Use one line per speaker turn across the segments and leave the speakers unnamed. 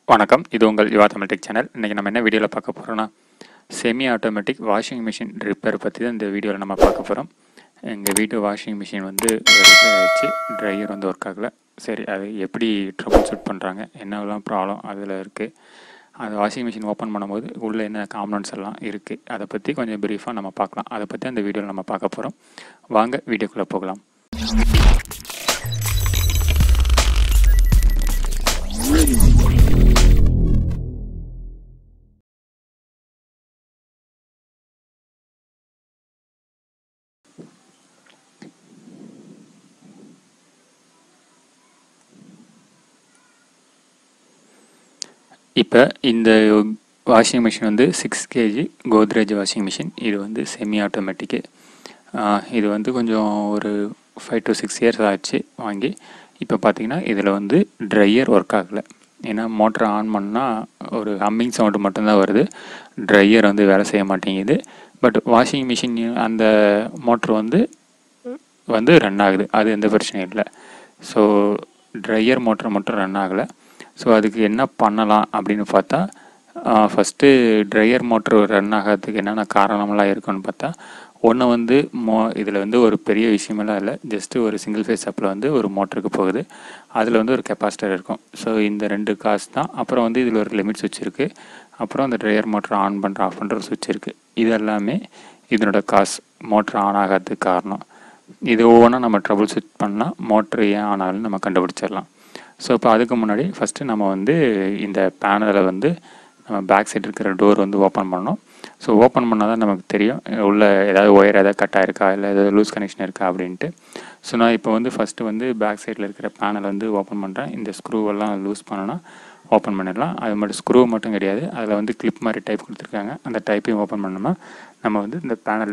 வணக்கம் இது உங்கள் யுவா தமிழ் டெக் சேனல் இன்றைக்கி நம்ம என்ன வீடியோவில் பார்க்க போகிறோம்னா semi automatic washing machine repair பற்றி தான் இந்த வீடியோவில் நம்ம பார்க்க போகிறோம் எங்கள் வீட்டு வாஷிங் மிஷின் வந்து ரிப்பேர் ஆகிடுச்சு ட்ரையர் வந்து ஒர்க் ஆகலை சரி அது எப்படி ட்ரபிள் ஷூட் பண்ணுறாங்க என்னெல்லாம் ப்ராப்ளம் அதில் இருக்குது அந்த வாஷிங் மிஷின் ஓப்பன் பண்ணும்போது உள்ளே என்ன காம்பனன்ட்ஸ் எல்லாம் இருக்குது அதை பற்றி கொஞ்சம் ப்ரீஃபாக நம்ம பார்க்கலாம் அதை பற்றி அந்த வீடியோவில் நம்ம பார்க்க போகிறோம் வாங்க வீடியோக்குள்ளே போகலாம் இப்போ இந்த வாஷிங் மிஷின் வந்து six KG Godrej washing machine இது வந்து செமி ஆட்டோமேட்டிக்கு இது வந்து கொஞ்சம் ஒரு ஃபைவ் டு சிக்ஸ் இயர்ஸ் ஆச்சு வாங்கி இப்போ பார்த்தீங்கன்னா இதில் வந்து ட்ரையர் ஒர்க் ஆகலை ஏன்னா மோட்டரை ஆன் பண்ணால் ஒரு ஹம்மிங் சவுண்டு மட்டும்தான் வருது ட்ரையர் வந்து வேலை செய்ய மாட்டேங்குது பட் வாஷிங் மிஷின் அந்த மோட்ரு வந்து வந்து ரன் ஆகுது அது எந்த பிரச்சனையும் இல்லை ஸோ ட்ரையர் மோட்டர் மட்டும் ரன் ஆகலை ஸோ அதுக்கு என்ன பண்ணலாம் அப்படின்னு பார்த்தா ஃபஸ்ட்டு ட்ரையர் மோட்ரு ரன் ஆகிறதுக்கு என்னென்ன காரணமெல்லாம் இருக்குன்னு பார்த்தா ஒன்று வந்து மோ இதில் வந்து ஒரு பெரிய விஷயமெல்லாம் இல்லை ஜஸ்ட்டு ஒரு சிங்கிள் ஃபேஸ் அப்பில் வந்து ஒரு மோட்டருக்கு போகுது அதில் வந்து ஒரு கெப்பாசிட்டர் இருக்கும் ஸோ இந்த ரெண்டு காசு தான் அப்புறம் வந்து இதில் ஒரு லிமிட் சுவிட்ச் இருக்குது அப்புறம் அந்த ட்ரையர் மோட்டர் ஆன் பண்ணுற ஆஃப் பண்ணுற ஒரு சுவிட்ச் இருக்குது இது எல்லாமே இதனோட காசு மோட்ரு ஆன் ஆகாததுக்கு காரணம் இது ஒவ்வொன்றா நம்ம ட்ரபுள் சுவிச் பண்ணால் மோட்ரு ஏன் ஆனாலும் நம்ம கண்டுபிடிச்சிடலாம் ஸோ இப்போ அதுக்கு முன்னாடி ஃபஸ்ட்டு நம்ம வந்து இந்த பேனலை வந்து நம்ம பேக் சைடு இருக்கிற டோர் வந்து ஓப்பன் பண்ணோம் ஸோ ஓப்பன் பண்ணால் தான் நமக்கு தெரியும் உள்ள ஏதாவது ஒயர் ஏதாவது கட் ஆயிருக்கா இல்லை ஏதாவது லூஸ் கனெக்ஷன் இருக்கா அப்படின்ட்டு ஸோ நான் இப்போ வந்து ஃபஸ்ட்டு வந்து பேக் சைடில் இருக்கிற பேனல் வந்து ஓப்பன் பண்ணுறேன் இந்த ஸ்க்ரூவெல்லாம் லூஸ் பண்ணோன்னா ஓப்பன் பண்ணிடலாம் அது மட்டும் ஸ்க்ரூ மட்டும் கிடையாது அதில் வந்து கிளிப் மாதிரி டைப் கொடுத்துருக்காங்க அந்த டைப்பையும் ஓப்பன் பண்ணோம்னா நம்ம வந்து இந்த பேனல்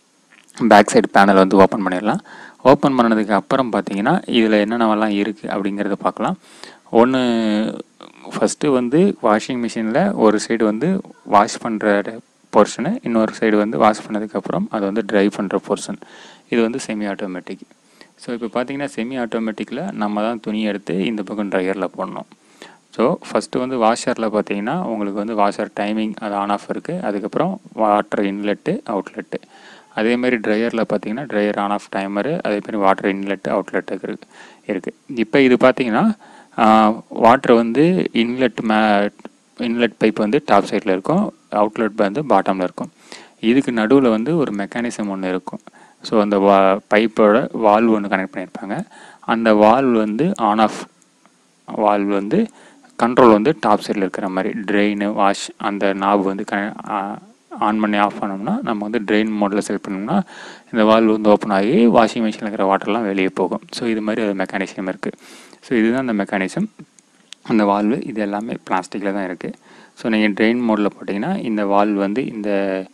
பேக் சைடு பேனல் வந்து ஓப்பன் பண்ணிடலாம் ஓப்பன் பண்ணதுக்கு அப்புறம் பார்த்தீங்கன்னா இதில் என்னென்னவெல்லாம் இருக்குது அப்படிங்கிறத பார்க்கலாம் ஒன்று ஃபஸ்ட்டு வந்து வாஷிங் மிஷினில் ஒரு சைடு வந்து வாஷ் பண்ணுற போர்ஷனு இன்னொரு சைடு வந்து வாஷ் பண்ணதுக்கப்புறம் அதை வந்து ட்ரை பண்ணுற போர்ஷன் இது வந்து செமி ஆட்டோமேட்டிக் ஸோ இப்போ பார்த்தீங்கன்னா செமி ஆட்டோமேட்டிக்கில் நம்ம தான் துணி எடுத்து இந்த பக்கம் ட்ரையரில் போடணும் ஸோ ஃபஸ்ட்டு வந்து வாஷரில் பார்த்தீங்கன்னா உங்களுக்கு வந்து வாஷர் டைமிங் அது ஆன் ஆஃப் இருக்குது அதுக்கப்புறம் வாட்டர் இன்லெட்டு அவுட்லெட்டு அதேமாதிரி ட்ரையரில் பார்த்தீங்கன்னா ட்ரையர் ஆன் ஆஃப் டைமரு அதேமாதிரி வாட்டர் இன்லெட் அவுட்லெட் இருக்குது இருக்குது இப்போ இது பார்த்தீங்கன்னா வாட்டர் வந்து இன்லெட் மே இன்லெட் பைப் வந்து டாப் சைடில் இருக்கும் அவுட்லெட் வந்து பாட்டமில் இருக்கும் இதுக்கு நடுவில் வந்து ஒரு மெக்கானிசம் ஒன்று இருக்கும் ஸோ அந்த வா பைப்போட வால்வ் ஒன்று கனெக்ட் பண்ணியிருப்பாங்க அந்த வால்வ் வந்து ஆன் ஆஃப் வால்வ் வந்து கண்ட்ரோல் வந்து டாப் சைடில் இருக்கிற மாதிரி ட்ரெயின் வாஷ் அந்த நாப் வந்து க ஆன் பண்ணி ஆஃப் பண்ணோம்னா நம்ம வந்து ட்ரெயின் மோடில் செலக்ட் பண்ணோம்னா இந்த வால்வ் வந்து ஓப்பன் ஆகி வாஷிங் மிஷினில் இருக்கிற வாட்டர்லாம் வெளியே போகும் ஸோ இது மாதிரி ஒரு மெக்கானிசம் இருக்குது ஸோ இதுதான் அந்த மெக்கானிசம் அந்த வால்வு இது எல்லாமே பிளாஸ்டிக்கில் தான் இருக்குது ஸோ நீங்கள் ட்ரெயின் மோடில் போட்டிங்கன்னா இந்த வால்வ் வந்து இந்த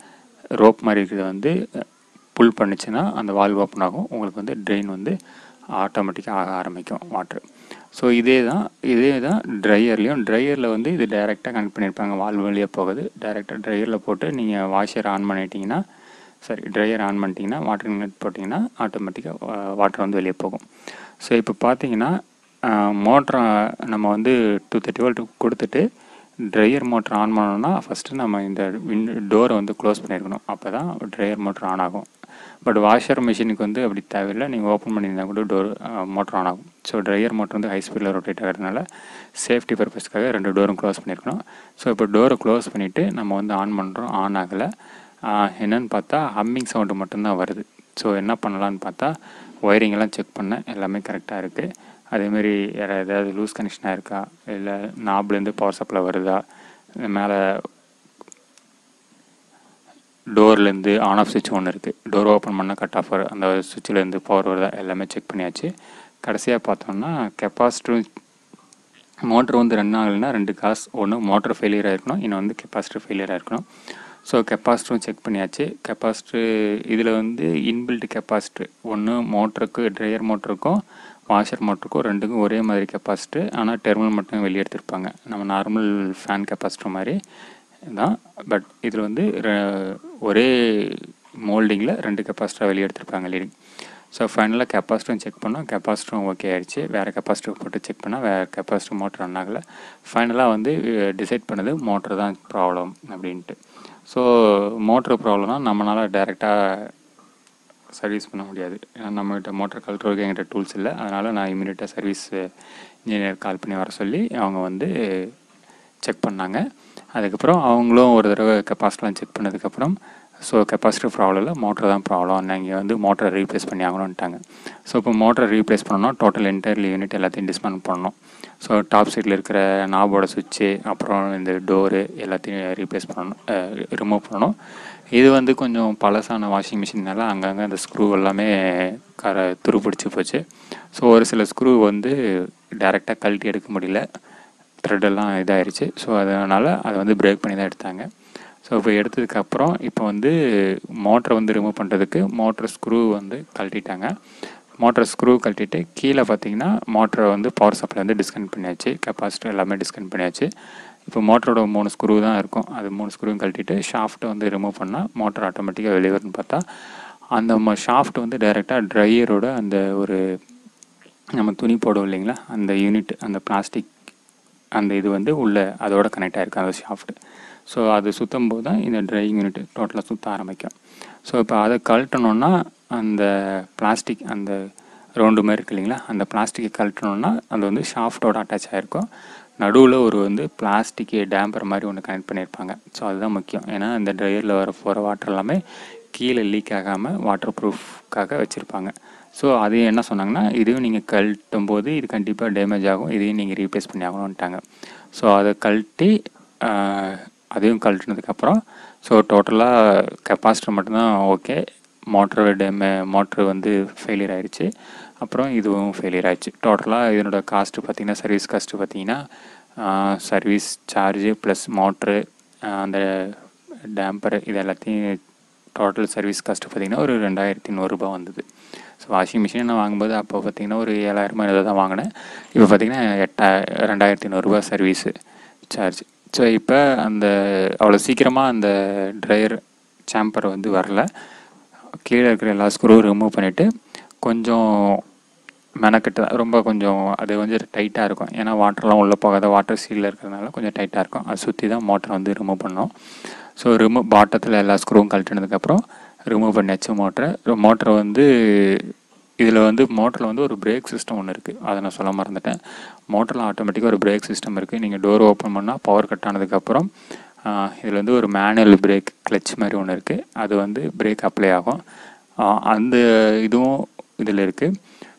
ரோப் மாதிரி இருக்கிறத வந்து புல் பண்ணிச்சுன்னா அந்த வால்வ் ஓப்பன் ஆகும் உங்களுக்கு வந்து ட்ரெயின் வந்து ஆட்டோமேட்டிக்காக ஆக ஆரம்பிக்கும் வாட்ரு ஸோ இதே தான் இதே தான் ட்ரையர்லேயும் ட்ரையரில் வந்து இது டைரெக்டாக கனெக்ட் பண்ணியிருப்பாங்க வால்வ் வழியே போகுது டைரெக்டாக ட்ரையரில் போட்டு நீங்கள் வாஷர் ஆன் பண்ணிட்டீங்கன்னா சரி ட்ரையர் ஆன் பண்ணிட்டீங்கன்னா வாட்டர் இன்லெட் போட்டிங்கன்னா ஆட்டோமேட்டிக்காக வாட்டர் வந்து வெளியே போகும் ஸோ இப்போ பார்த்தீங்கன்னா மோட்ரை நம்ம வந்து டூ தேர்ட்டி வோல்ட் கொடுத்துட்டு ட்ரையர் மோட்ரு ஆன் பண்ணோம்னா ஃபஸ்ட்டு நம்ம இந்த விண்ட் டோரை வந்து க்ளோஸ் பண்ணியிருக்கணும் அப்போ தான் ட்ரையர் மோட்ரு ஆன் ஆகும் பட் வாஷர் மிஷினுக்கு வந்து அப்படி தேவையில்லை நீங்கள் ஓப்பன் பண்ணியிருந்தா கூட டோர் மோட்ரு ஆன் ஆகும் ஸோ ட்ரையர் மோட்ரு வந்து ஹை ஸ்பீடில் ரொட்டேட் ஆகிறதுனால சேஃப்டி பர்பஸ்க்காக ரெண்டு டோரும் க்ளோஸ் பண்ணியிருக்கணும் ஸோ இப்போ டோரை க்ளோஸ் பண்ணிவிட்டு நம்ம வந்து ஆன் பண்ணுறோம் ஆன் ஆகலை என்னன்னு பார்த்தா ஹம்மிங் சவுண்டு மட்டும்தான் வருது ஸோ என்ன பண்ணலான்னு பார்த்தா ஒயரிங்கெல்லாம் செக் பண்ணேன் எல்லாமே கரெக்டாக இருக்குது அதேமாரி வேறு ஏதாவது லூஸ் கனெக்ஷனாக இருக்கா இல்லை நாப்லேருந்து பவர் சப்ளை வருதா மேலே டோர்லேருந்து ஆன் ஆஃப் சுவிட்ச் ஒன்று இருக்குது டோர் ஓப்பன் பண்ணால் கட் ஆஃப் அந்த சுவிட்சிலேருந்து பவர் வருதா எல்லாமே செக் பண்ணியாச்சு கடைசியாக பார்த்தோம்னா கெப்பாசிட்டரும் மோட்ரு வந்து ரன் ஆகலைன்னா ரெண்டு காசு ஒன்று மோட்ரு ஃபெயிலியர் ஆகிருக்கணும் இன்னும் வந்து கெப்பாசிட்டர் ஃபெயிலியர் ஆகிருக்கணும் ஸோ கெப்பாசிட்டரும் செக் பண்ணியாச்சு கெப்பாசிட்ரு இதில் வந்து இன்பில்ட் கெப்பாசிட்ரு ஒன்று மோட்டருக்கு ட்ரையர் மோட்டருக்கும் வாஷர் மோட்டருக்கும் ரெண்டுக்கும் ஒரே மாதிரி கெப்பாசிட்ரு ஆனால் டெர்மினல் மட்டும் வெளியே எடுத்திருப்பாங்க நம்ம நார்மல் ஃபேன் கெப்பாசிட்டர் மாதிரி தான் பட் இதில் வந்து ஒரே மோல்டிங்கில் ரெண்டு கெப்பாசிட்டராக வெளியே எடுத்திருப்பாங்க லீடிங் ஸோ ஃபைனலாக கெப்பாசிட்டரும் செக் பண்ணோம் கெப்பாசிட்டரும் ஓகே ஆயிடுச்சு வேறு கெப்பாசிட்டர் போட்டு செக் பண்ணால் வேறு கெப்பாசிட்டர் மோட்டர் ரன் ஆகலை ஃபைனலாக வந்து டிசைட் பண்ணது மோட்டர் தான் ப்ராப்ளம் அப்படின்ட்டு ஸோ மோட்ரு ப்ராப்ளம்னா நம்மளால் டைரெக்டாக சர்வீஸ் பண்ண முடியாது ஏன்னா நம்மகிட்ட மோட்டர் கழட்டுறதுக்கு எங்கிட்ட டூல்ஸ் இல்லை அதனால் நான் இமீடியட்டாக சர்வீஸ் இன்ஜினியர் கால் பண்ணி வர சொல்லி அவங்க வந்து செக் பண்ணாங்க அதுக்கப்புறம் அவங்களும் ஒரு தடவை கெப்பாசிட்டிலாம் செக் பண்ணதுக்கப்புறம் ஸோ கெப்பாசிட்டி ப்ராப்ளம் இல்லை மோட்டர் தான் ப்ராப்ளம் நீங்கள் வந்து மோட்டரை ரீப்ளேஸ் பண்ணி ஆகணும்ட்டாங்க ஸோ இப்போ மோட்டரை ரீப்ளேஸ் பண்ணணும் டோட்டல் என்டையர்லி யூனிட் எல்லாத்தையும் டிஸ்மேண்ட் பண்ணணும் ஸோ டாப் சைடில் இருக்கிற நாபோட சுவிட்சு அப்புறம் இந்த டோரு எல்லாத்தையும் ரீப்ளேஸ் பண்ணணும் ரிமூவ் பண்ணணும் இது வந்து கொஞ்சம் பழசான வாஷிங் மிஷின்னால அங்கங்கே அந்த ஸ்க்ரூ எல்லாமே கர துரு பிடிச்சி போச்சு ஸோ ஒரு சில ஸ்க்ரூ வந்து டைரெக்டாக கழட்டி எடுக்க முடியல த்ரெட்டெல்லாம் இதாயிருச்சு ஸோ அதனால் அதை வந்து பிரேக் பண்ணி தான் எடுத்தாங்க ஸோ இப்போ எடுத்ததுக்கப்புறம் இப்போ வந்து மோட்டரை வந்து ரிமூவ் பண்ணுறதுக்கு மோட்டர் ஸ்க்ரூ வந்து கழட்டிட்டாங்க மோட்டர் ஸ்க்ரூ கழட்டிட்டு கீழே பார்த்தீங்கன்னா மோட்டரை வந்து பவர் சப்ளை வந்து டிஸ்கனெக்ட் பண்ணியாச்சு கெப்பாசிட்டர் எல்லாமே டிஸ்கனெக்ட் பண்ணியாச்சு இப்போ மோட்டரோட மூணு ஸ்க்ரூ தான் இருக்கும் அது மூணு ஸ்க்ரூவும் கழட்டிட்டு ஷாஃப்ட்டை வந்து ரிமூவ் பண்ணால் மோட்டர் ஆட்டோமேட்டிக்காக வெளியே வரும்னு பார்த்தா அந்த ஷாஃப்ட் வந்து டைரெக்டாக ட்ரையரோட அந்த ஒரு நம்ம துணி போடுவோம் இல்லைங்களா அந்த யூனிட் அந்த பிளாஸ்டிக் அந்த இது வந்து உள்ளே அதோட கனெக்ட் ஆகிருக்கு அந்த ஷாஃப்ட் ஸோ அது சுற்றும் போது தான் இந்த ட்ரையிங் யூனிட் டோட்டலாக சுற்ற ஆரம்பிக்கும் ஸோ இப்போ அதை கழட்டணுன்னா அந்த பிளாஸ்டிக் அந்த ரவுண்டு மாதிரி இருக்கு இல்லைங்களா அந்த பிளாஸ்டிக்கை கழட்டணுன்னா அது வந்து ஷாஃப்டோட அட்டாச் ஆகிருக்கும் நடுவில் ஒரு வந்து பிளாஸ்டிக்கு டேம்பர் மாதிரி ஒன்று கனெக்ட் பண்ணியிருப்பாங்க ஸோ அதுதான் முக்கியம் ஏன்னா இந்த ட்ரையரில் வர போகிற வாட்டர் எல்லாமே கீழே லீக் ஆகாமல் வாட்டர் ப்ரூஃப்காக வச்சுருப்பாங்க ஸோ அதையும் என்ன சொன்னாங்கன்னா இதையும் நீங்கள் கழட்டும் போது இது கண்டிப்பாக டேமேஜ் ஆகும் இதையும் நீங்கள் ரீப்ளேஸ் பண்ணி ஆகணும்ட்டாங்க ஸோ அதை கழட்டி அதையும் கழட்டினதுக்கப்புறம் ஸோ டோட்டலாக கெப்பாசிட்டர் மட்டும்தான் ஓகே மோட்ரு டேமே மோட்ரு வந்து ஃபெயிலியர் ஆயிடுச்சு அப்புறம் இதுவும் ஃபெயிலியர் ஆயிடுச்சு டோட்டலாக இதனோட காஸ்ட்டு பார்த்திங்கன்னா சர்வீஸ் காஸ்ட்டு பார்த்திங்கன்னா சர்வீஸ் சார்ஜு ப்ளஸ் மோட்ரு அந்த டேம்பரு இது எல்லாத்தையும் டோட்டல் சர்வீஸ் காஸ்ட்டு பார்த்திங்கன்னா ஒரு ரெண்டாயிரத்தி நூறுரூபா வந்தது ஸோ வாஷிங் மிஷின் நான் வாங்கும்போது அப்போ பார்த்திங்கன்னா ஒரு ஏழாயிரமா ஏதோ தான் வாங்கினேன் இப்போ பார்த்திங்கன்னா எட்டா ரெண்டாயிரத்தி நூறுரூபா சர்வீஸு சார்ஜ் ஸோ இப்போ அந்த அவ்வளோ சீக்கிரமாக அந்த ட்ரையர் சாம்பர் வந்து வரல கீழே இருக்கிற எல்லா ஸ்க்ரூ ரிமூவ் பண்ணிவிட்டு கொஞ்சம் மெனக்கட்டு ரொம்ப கொஞ்சம் அது கொஞ்சம் டைட்டாக இருக்கும் ஏன்னா வாட்டர்லாம் உள்ளே போகாத வாட்டர் சீலில் இருக்கிறதுனால கொஞ்சம் டைட்டாக இருக்கும் அதை சுற்றி தான் மோட்டரை வந்து ரிமூவ் பண்ணோம் ஸோ ரிமூவ் பாட்டத்தில் எல்லா ஸ்க்ரூவும் கழட்டினதுக்கப்புறம் ரிமூவ் பண்ணியாச்சு மோட்டரை மோட்டரை வந்து இதில் வந்து மோட்டரில் வந்து ஒரு பிரேக் சிஸ்டம் ஒன்று இருக்குது அதை நான் சொல்ல மறந்துட்டேன் மோட்டரில் ஆட்டோமேட்டிக்காக ஒரு பிரேக் சிஸ்டம் இருக்குது நீங்கள் டோர் ஓப்பன் பண்ணால் பவர் கட் ஆனதுக்கப்புறம் இதில் வந்து ஒரு மேனுவல் பிரேக் கிளச் மாதிரி ஒன்று இருக்குது அது வந்து பிரேக் அப்ளை ஆகும் அந்த இதுவும் இதில் இருக்குது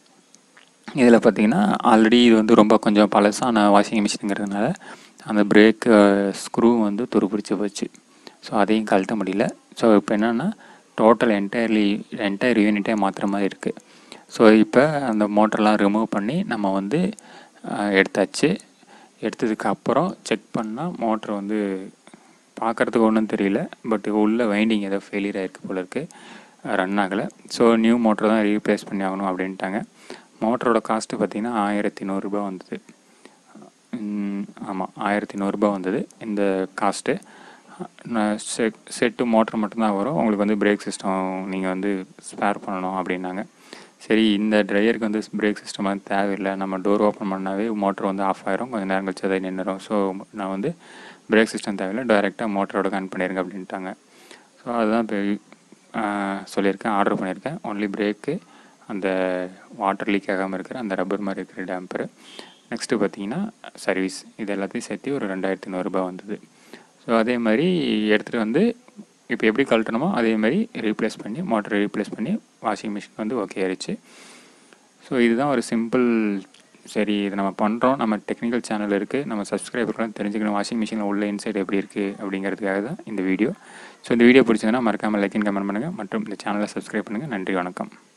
இதில் பார்த்தீங்கன்னா ஆல்ரெடி இது வந்து ரொம்ப கொஞ்சம் பழசான வாஷிங் மிஷினுங்கிறதுனால அந்த பிரேக் ஸ்க்ரூ வந்து துருப்பிடிச்சு போச்சு ஸோ அதையும் கழட்ட முடியல ஸோ இப்போ என்னென்னா டோட்டல் என்டையர்லி என்டையர் யூனிட்டே மாற்றுற மாதிரி இருக்குது ஸோ இப்போ அந்த மோட்டர்லாம் ரிமூவ் பண்ணி நம்ம வந்து எடுத்தாச்சு எடுத்ததுக்கு அப்புறம் செக் பண்ணால் மோட்ரு வந்து பார்க்குறதுக்கு ஒன்றும் தெரியல பட் உள்ள வைண்டிங் ஏதோ ஃபெயிலியர் ஆகிருக்கு போல இருக்குது ரன் ஆகலை ஸோ நியூ மோட்டர் தான் ரீப்ளேஸ் பண்ணி ஆகணும் அப்படின்ட்டாங்க மோட்டரோட காஸ்ட்டு பார்த்திங்கன்னா ஆயிரத்தி நூறுரூபா வந்தது ஆமாம் ஆயிரத்தி நூறுரூபா வந்தது இந்த காஸ்ட்டு செட் செட்டு மோட்டர் மட்டும்தான் வரும் உங்களுக்கு வந்து பிரேக் சிஸ்டம் நீங்கள் வந்து ஸ்பேர் பண்ணணும் அப்படின்னாங்க சரி இந்த ட்ரையருக்கு வந்து பிரேக் சிஸ்டம் வந்து தேவையில்லை நம்ம டோர் ஓப்பன் பண்ணாவே மோட்டர் வந்து ஆஃப் ஆயிரும் கொஞ்சம் நேரம் கழிச்சு அதை நின்றுடும் ஸோ நான் வந்து பிரேக் சிஸ்டம் தேவையில்லை டைரெக்டாக மோட்டரோட கனெக்ட் பண்ணிடுங்க அப்படின்ட்டாங்க ஸோ அதுதான் இப்போ சொல்லியிருக்கேன் ஆர்டர் பண்ணியிருக்கேன் ஒன்லி பிரேக்கு அந்த வாட்டர் லீக் ஆகாமல் இருக்கிற அந்த ரப்பர் மாதிரி இருக்கிற டேம்பரு நெக்ஸ்ட்டு பார்த்தீங்கன்னா சர்வீஸ் இது எல்லாத்தையும் சேர்த்து ஒரு ரெண்டாயிரத்தி நூறுரூபா வந்தது ஸோ அதே மாதிரி எடுத்துகிட்டு வந்து இப்போ எப்படி கழட்டணுமோ அதே மாதிரி ரீப்ளேஸ் பண்ணி மோட்டரை ரீப்ளேஸ் பண்ணி வாஷிங் மிஷின் வந்து ஓகே ஆயிடுச்சு ஸோ இதுதான் ஒரு சிம்பிள் சரி இது நம்ம பண்ணுறோம் நம்ம டெக்னிக்கல் சேனல் இருக்குது நம்ம சப்ஸ்கிரைபர்லாம் தெரிஞ்சுக்கணும் வாஷிங் மிஷினில் உள்ள இன்சைட் எப்படி இருக்குது அப்படிங்கிறதுக்காக தான் இந்த வீடியோ ஸோ இந்த வீடியோ பிடிச்சதுன்னா மறக்காமல் லைக் அண்ட் கமெண்ட் பண்ணுங்கள் மற்றும் இந்த சேனலை சப்ஸ்கிரைப் பண்ணுங்கள் நன்றி வணக்கம்